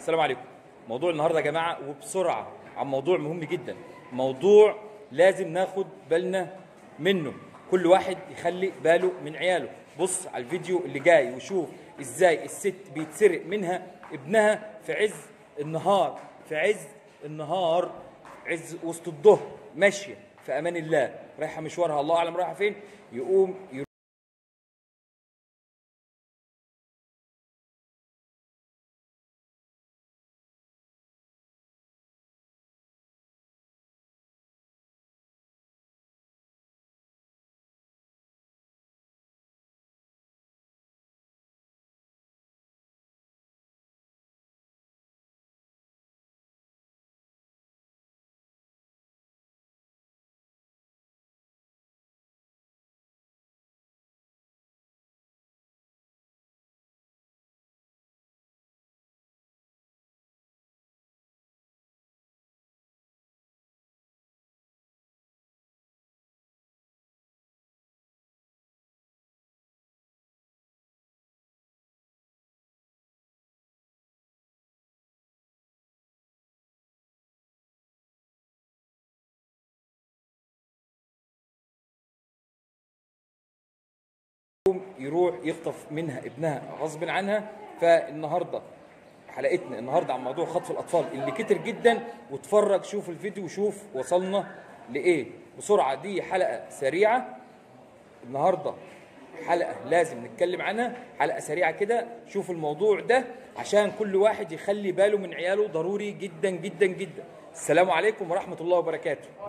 السلام عليكم موضوع النهارده يا جماعه وبسرعه عن موضوع مهم جدا موضوع لازم ناخد بالنا منه كل واحد يخلي باله من عياله بص على الفيديو اللي جاي وشوف ازاي الست بيتسرق منها ابنها في عز النهار في عز النهار عز وسط الظهر ماشيه في امان الله رايحه مشوارها الله اعلم رايحه فين يقوم يروح يروح يخطف منها ابنها غصب عنها فالنهارده حلقتنا النهارده عن موضوع خطف الاطفال اللي كتر جدا واتفرج شوف الفيديو وشوف وصلنا لايه بسرعه دي حلقه سريعه النهارده حلقه لازم نتكلم عنها حلقه سريعه كده شوف الموضوع ده عشان كل واحد يخلي باله من عياله ضروري جدا جدا جدا السلام عليكم ورحمه الله وبركاته